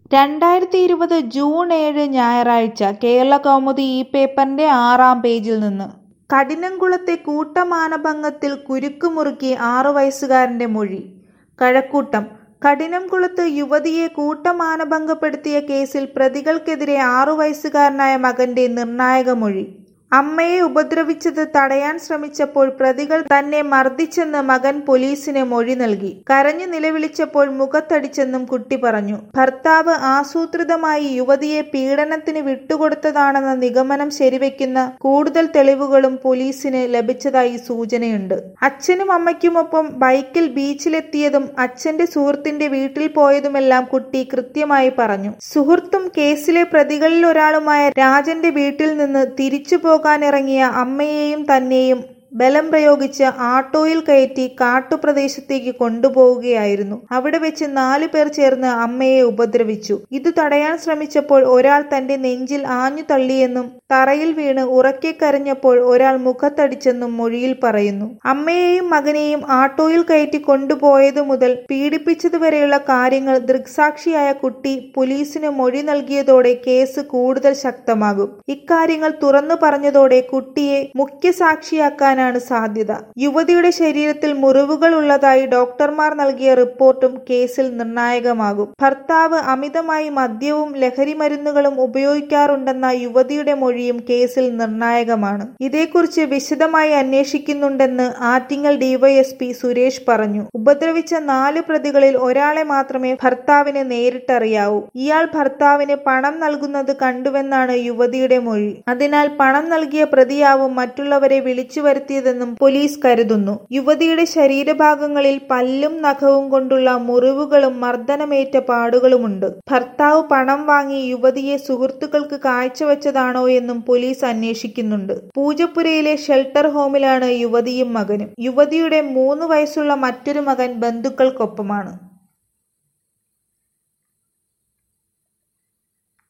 രണ്ടായിരത്തി ഇരുപത് ജൂൺ ഏഴ് ഞായറാഴ്ച കേരളകൗമുദി ഈ പേപ്പറിന്റെ ആറാം പേജിൽ നിന്ന് കഠിനംകുളത്തെ കൂട്ടമാനഭംഗത്തിൽ കുരുക്കുമുറുക്കി ആറു വയസ്സുകാരന്റെ മൊഴി കഴക്കൂട്ടം കഠിനംകുളത്ത് യുവതിയെ കൂട്ടമാനഭംഗപ്പെടുത്തിയ കേസിൽ പ്രതികൾക്കെതിരെ ആറു വയസ്സുകാരനായ മകന്റെ നിർണായക മൊഴി അമ്മയെ ഉപദ്രവിച്ചത് തടയാൻ ശ്രമിച്ചപ്പോൾ പ്രതികൾ തന്നെ മർദ്ദിച്ചെന്ന് മകൻ പോലീസിന് മൊഴി നൽകി കരഞ്ഞു നിലവിളിച്ചപ്പോൾ മുഖത്തടിച്ചെന്നും കുട്ടി പറഞ്ഞു ഭർത്താവ് ആസൂത്രിതമായി യുവതിയെ പീഡനത്തിന് വിട്ടുകൊടുത്തതാണെന്ന നിഗമനം ശരിവെക്കുന്ന കൂടുതൽ തെളിവുകളും പോലീസിന് ലഭിച്ചതായി സൂചനയുണ്ട് അച്ഛനും അമ്മയ്ക്കുമൊപ്പം ബൈക്കിൽ ബീച്ചിലെത്തിയതും അച്ഛന്റെ സുഹൃത്തിന്റെ വീട്ടിൽ പോയതുമെല്ലാം കുട്ടി കൃത്യമായി പറഞ്ഞു സുഹൃത്തും കേസിലെ പ്രതികളിൽ ഒരാളുമായ രാജന്റെ വീട്ടിൽ നിന്ന് തിരിച്ചു പോകാനിറങ്ങിയ അമ്മയെയും തന്നെയും ബലം പ്രയോഗിച്ച് ആട്ടോയിൽ കയറ്റി കാട്ടുപ്രദേശത്തേക്ക് കൊണ്ടുപോവുകയായിരുന്നു അവിടെ വെച്ച് നാലു പേർ ചേർന്ന് അമ്മയെ ഉപദ്രവിച്ചു ഇത് തടയാൻ ശ്രമിച്ചപ്പോൾ ഒരാൾ തന്റെ നെഞ്ചിൽ ആഞ്ഞു തള്ളിയെന്നും തറയിൽ വീണ് ഉറക്കെ കരഞ്ഞപ്പോൾ ഒരാൾ മുഖത്തടിച്ചെന്നും മൊഴിയിൽ പറയുന്നു അമ്മയെയും മകനെയും ആട്ടോയിൽ കയറ്റി കൊണ്ടുപോയതു മുതൽ പീഡിപ്പിച്ചതുവരെയുള്ള കാര്യങ്ങൾ ദൃക്സാക്ഷിയായ കുട്ടി പോലീസിന് മൊഴി നൽകിയതോടെ കേസ് കൂടുതൽ ശക്തമാകും ഇക്കാര്യങ്ങൾ തുറന്നു പറഞ്ഞതോടെ കുട്ടിയെ മുഖ്യസാക്ഷിയാക്കാൻ ആണ് സാധ്യത യുവതിയുടെ ശരീരത്തിൽ മുറിവുകൾ ഉള്ളതായി ഡോക്ടർമാർ നൽകിയ റിപ്പോർട്ടും കേസിൽ നിർണായകമാകും ഭർത്താവ് അമിതമായി മദ്യവും ലഹരി മരുന്നുകളും ഉപയോഗിക്കാറുണ്ടെന്ന യുവതിയുടെ മൊഴിയും കേസിൽ നിർണായകമാണ് ഇതേക്കുറിച്ച് വിശദമായി അന്വേഷിക്കുന്നുണ്ടെന്ന് ആറ്റിങ്ങൽ ഡിവൈഎസ്പി സുരേഷ് പറഞ്ഞു ഉപദ്രവിച്ച നാല് പ്രതികളിൽ ഒരാളെ മാത്രമേ ഭർത്താവിന് നേരിട്ടറിയാവൂ ഇയാൾ ഭർത്താവിന് പണം നൽകുന്നത് കണ്ടുവെന്നാണ് യുവതിയുടെ മൊഴി അതിനാൽ പണം നൽകിയ പ്രതിയാവും മറ്റുള്ളവരെ വിളിച്ചു വരുത്തിയതെന്നും പോലീസ് കരുതുന്നു യുവതിയുടെ ശരീരഭാഗങ്ങളിൽ പല്ലും നഖവും കൊണ്ടുള്ള മുറിവുകളും മർദ്ദനമേറ്റ പാടുകളുമുണ്ട് ഭർത്താവ് പണം വാങ്ങി യുവതിയെ സുഹൃത്തുക്കൾക്ക് കാഴ്ചവെച്ചതാണോ എന്നും പോലീസ് അന്വേഷിക്കുന്നുണ്ട് പൂജപ്പുരയിലെ ഷെൽട്ടർ ഹോമിലാണ് യുവതിയും മകനും യുവതിയുടെ മൂന്ന് വയസ്സുള്ള മറ്റൊരു മകൻ ബന്ധുക്കൾക്കൊപ്പമാണ്